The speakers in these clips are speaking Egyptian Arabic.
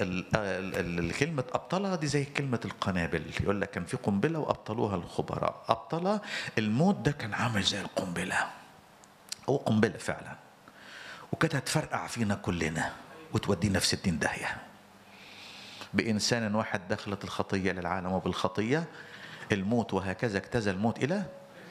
ال- ال- ال- كلمة أبطلها دي زي كلمة القنابل يقول لك كان في قنبلة وأبطلوها الخبراء أبطلها الموت ده كان عامل زي القنبلة هو قنبلة فعلا وكانت هتفرقع فينا كلنا وتودينا في ستين داهية بإنسان واحد دخلت الخطية للعالم وبالخطية الموت وهكذا اجتزى الموت إلى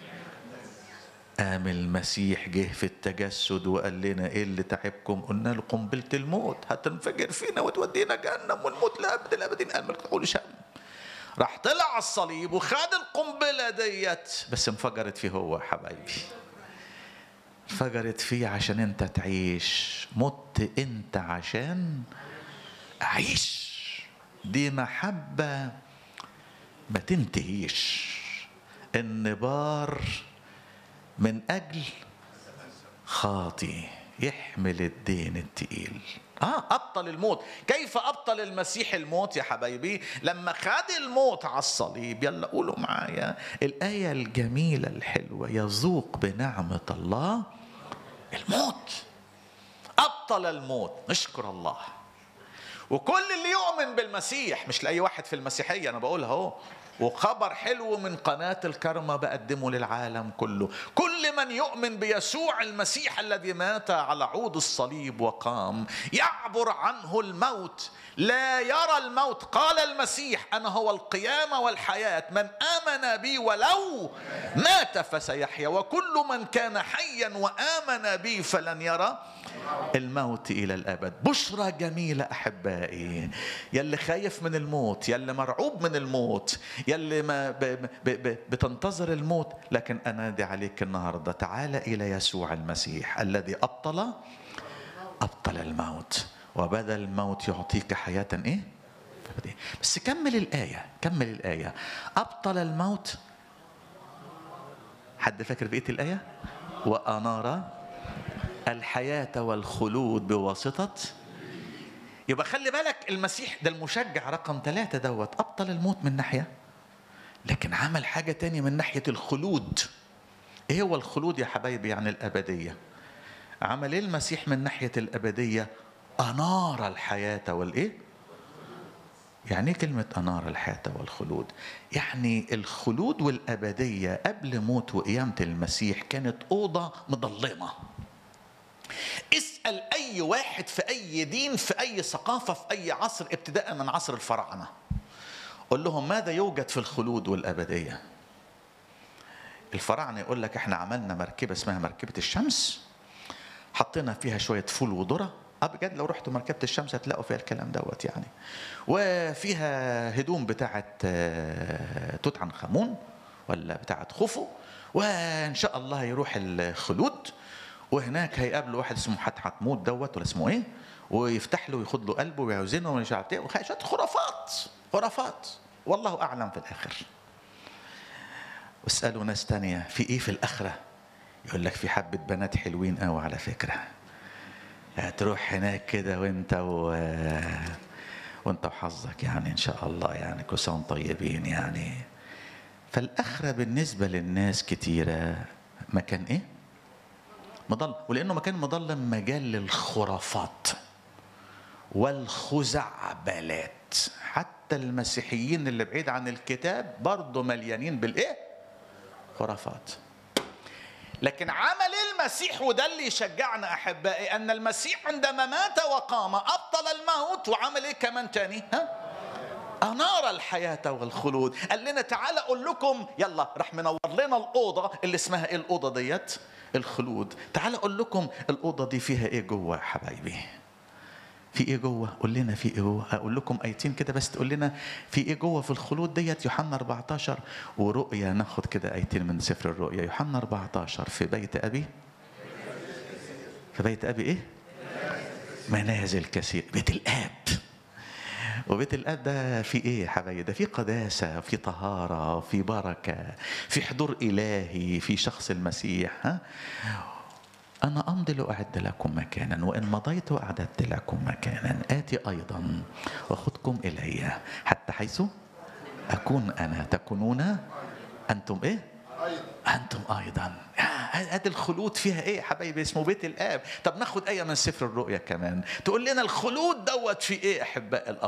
قام المسيح جه في التجسد وقال لنا ايه اللي تعبكم قلنا له قنبله الموت هتنفجر فينا وتودينا جهنم ونموت لابد الابدين قال ما تقولش هم. راح طلع على الصليب وخد القنبله ديت بس انفجرت فيه هو يا حبايبي انفجرت فيه عشان انت تعيش مت انت عشان اعيش دي محبه ما تنتهيش النبار من أجل خاطي يحمل الدين التقيل اه ابطل الموت كيف ابطل المسيح الموت يا حبايبي لما خد الموت على الصليب يلا قولوا معايا الايه الجميله الحلوه يذوق بنعمه الله الموت ابطل الموت نشكر الله وكل اللي يؤمن بالمسيح مش لاي واحد في المسيحيه انا بقولها اهو وخبر حلو من قناة الكرمة بقدمه للعالم كله كل من يؤمن بيسوع المسيح الذي مات على عود الصليب وقام يعبر عنه الموت لا يرى الموت قال المسيح أنا هو القيامة والحياة من آمن بي ولو مات فسيحيا وكل من كان حيا وآمن بي فلن يرى الموت إلى الأبد بشرى جميلة أحبائي يلي خايف من الموت يلي مرعوب من الموت يلي ما ب ب ب بتنتظر الموت لكن أنادي عليك النهاردة تعال إلى يسوع المسيح الذي أبطل أبطل الموت وبدل الموت يعطيك حياة إيه؟ أبدية. بس كمل الآية كمل الآية أبطل الموت حد فاكر بقية الآية؟ وأنار الحياة والخلود بواسطة يبقى خلي بالك المسيح ده المشجع رقم ثلاثة دوت أبطل الموت من ناحية لكن عمل حاجة تانية من ناحية الخلود إيه هو الخلود يا حبايبي يعني الأبدية عمل إيه المسيح من ناحية الأبدية أنار الحياة والإيه يعني ايه كلمة أنار الحياة والخلود؟ يعني الخلود والأبدية قبل موت وقيامة المسيح كانت أوضة مظلمة. اسأل أي واحد في أي دين في أي ثقافة في أي عصر ابتداء من عصر الفراعنة. قول لهم ماذا يوجد في الخلود والأبدية؟ الفراعنة يقول لك احنا عملنا مركبة اسمها مركبة الشمس حطينا فيها شوية فول وذرة اه بجد لو رحتوا مركبة الشمس هتلاقوا فيها الكلام دوت يعني وفيها هدوم بتاعة آه، توت عنخ آمون ولا بتاعة خوفو وإن شاء الله يروح الخلود وهناك هيقابله واحد اسمه حتحتموت دوت ولا اسمه ايه ويفتح له وياخد له قلبه ويعزنه ومش عارف ايه وخ- شوية خرافات خرافات والله اعلم في الاخر واسالوا ناس تانية في ايه في الاخره يقول لك في حبه بنات حلوين قوي على فكره هتروح هناك كده وانت و... وانت وحظك يعني ان شاء الله يعني كل سنه وانتم طيبين يعني فالاخره بالنسبه للناس كتيره مكان ايه؟ مضل ولانه مكان مظلم مجال للخرافات والخزعبلات حتى المسيحيين اللي بعيد عن الكتاب برضه مليانين بالايه؟ خرافات لكن عمل المسيح وده اللي يشجعنا احبائي ان المسيح عندما مات وقام ابطل الموت وعمل ايه كمان تاني ها انار الحياه والخلود قال لنا تعالى اقول لكم يلا راح منور لنا الاوضه اللي اسمها ايه الاوضه ديت الخلود تعالى اقول لكم الاوضه دي فيها ايه جوه يا حبايبي في ايه جوه قول لنا في ايه جوه اقول لكم ايتين كده بس تقول لنا في ايه جوه في الخلود ديت يوحنا 14 ورؤيا ناخد كده ايتين من سفر الرؤيا يوحنا 14 في بيت ابي في بيت ابي ايه منازل كثير بيت الاب وبيت الاب ده في ايه يا حبايبي ده في قداسه في طهاره في بركه في حضور الهي في شخص المسيح ها أنا أمضي لأعد لكم مكانا وإن مضيت وأعددت لكم مكانا آتي أيضا وأخذكم إلي حتى حيث أكون أنا تكونون أنتم إيه؟ أنتم أيضا هذا الخلود فيها إيه يا حبايبي اسمه بيت الآب طب ناخد آية من سفر الرؤيا كمان تقول لنا الخلود دوت في إيه أحباء الأب